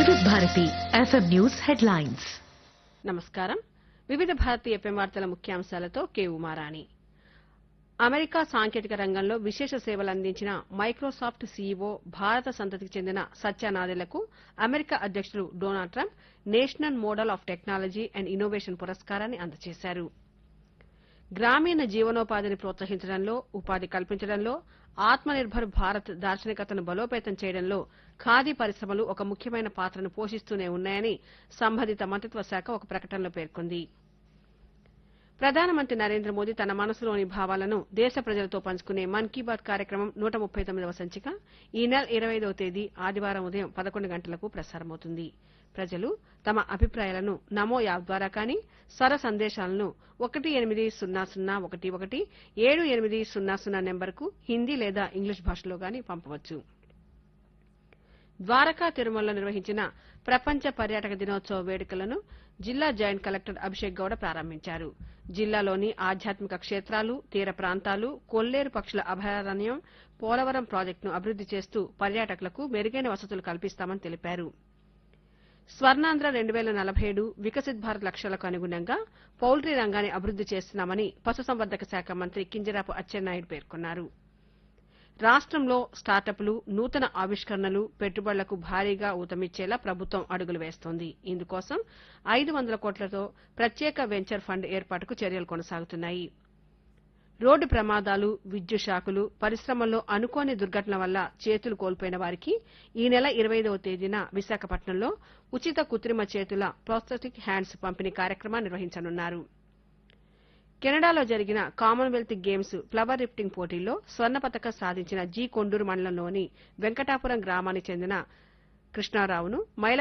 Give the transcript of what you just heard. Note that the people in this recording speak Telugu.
వివిధ భారతి ఎఫ్ఎం న్యూస్ హెడ్లైన్స్ నమస్కారం వివిధ భారతీయ ఎఫ్ఎం వార్తల ముఖ్యాంశాలతో కె ఉమారాణి అమెరికా సాంకేతిక రంగంలో విశేష సేవలు అందించిన మైక్రోసాఫ్ట్ సీఈఓ భారత సంతతికి చెందిన సత్య నాదెళ్లకు అమెరికా అధ్యక్షులు Donald Trump national model of technology and innovation పురస్కారాన్ని అందజేశారు గ్రామీణ జీవనోపాధిని ప్రోత్సహించడంలో ఉపాధి కల్పించడంలో ఆత్మనిర్భర్ భారత్ దార్శనికతను బలోపేతం చేయడంలో ఖాదీ పరిశ్రమలు ఒక ముఖ్యమైన పాత్రను పోషిస్తూనే ఉన్నాయని సంబంధిత మంత్రిత్వ శాఖ ఒక ప్రకటనలో పేర్కొంది ప్రధానమంత్రి నరేంద్ర మోదీ తన మనసులోని భావాలను దేశ ప్రజలతో పంచుకునే మన్ కీ బాత్ కార్యక్రమం నూట ముప్పై తొమ్మిదవ సంచిక ఈ నెల ఇరవై ఐదవ తేదీ ఆదివారం ఉదయం పదకొండు గంటలకు ప్రసారమవుతుంది ప్రజలు తమ అభిప్రాయాలను నమో యాప్ ద్వారా కానీ స్వర సందేశాలను ఒకటి ఎనిమిది సున్నా సున్నా ఒకటి ఒకటి ఏడు ఎనిమిది సున్నా సున్నా నెంబర్కు హిందీ లేదా ఇంగ్లీష్ భాషలో గాని పంపవచ్చు ద్వారకా తిరుమలలో నిర్వహించిన ప్రపంచ పర్యాటక దినోత్సవ వేడుకలను జిల్లా జాయింట్ కలెక్టర్ అభిషేక్ గౌడ ప్రారంభించారు జిల్లాలోని ఆధ్యాత్మిక క్షేత్రాలు తీర ప్రాంతాలు కొల్లేరు పక్షుల అభయారణ్యం పోలవరం ప్రాజెక్టును అభివృద్ది చేస్తూ పర్యాటకులకు మెరుగైన వసతులు కల్పిస్తామని తెలిపారు స్వర్ణాంధ్ర రెండు వేల నలభై ఏడు వికసిత్ భారత్ లక్ష్యాలకు అనుగుణంగా పౌల్ట్రీ రంగాన్ని అభివృద్ది చేస్తున్నామని పశుసంవర్ధక శాఖ మంత్రి కింజరాపు అచ్చెన్నాయుడు పేర్కొన్నారు రాష్ట్రంలో స్టార్టప్లు నూతన ఆవిష్కరణలు పెట్టుబడులకు భారీగా ఊతమిచ్చేలా ప్రభుత్వం అడుగులు వేస్తోంది ఇందుకోసం ఐదు వందల కోట్లతో ప్రత్యేక వెంచర్ ఫండ్ ఏర్పాటుకు చర్యలు కొనసాగుతున్నాయి రోడ్డు ప్రమాదాలు విద్యుత్ షాకులు పరిశ్రమల్లో అనుకోని దుర్ఘటనల వల్ల చేతులు కోల్పోయిన వారికి ఈ నెల ఇరవై ఐదవ తేదీన విశాఖపట్నంలో ఉచిత కృత్రిమ చేతుల ప్రోస్థెటిక్ హ్యాండ్స్ పంపిణీ కార్యక్రమాన్ని నిర్వహించనున్నారు కెనడాలో జరిగిన కామన్వెల్త్ గేమ్స్ ఫ్లవర్ లిఫ్టింగ్ పోటీల్లో స్వర్ణ పతకం సాధించిన జీ కొండూరు మండలంలోని వెంకటాపురం గ్రామానికి చెందిన కృష్ణారావును మైల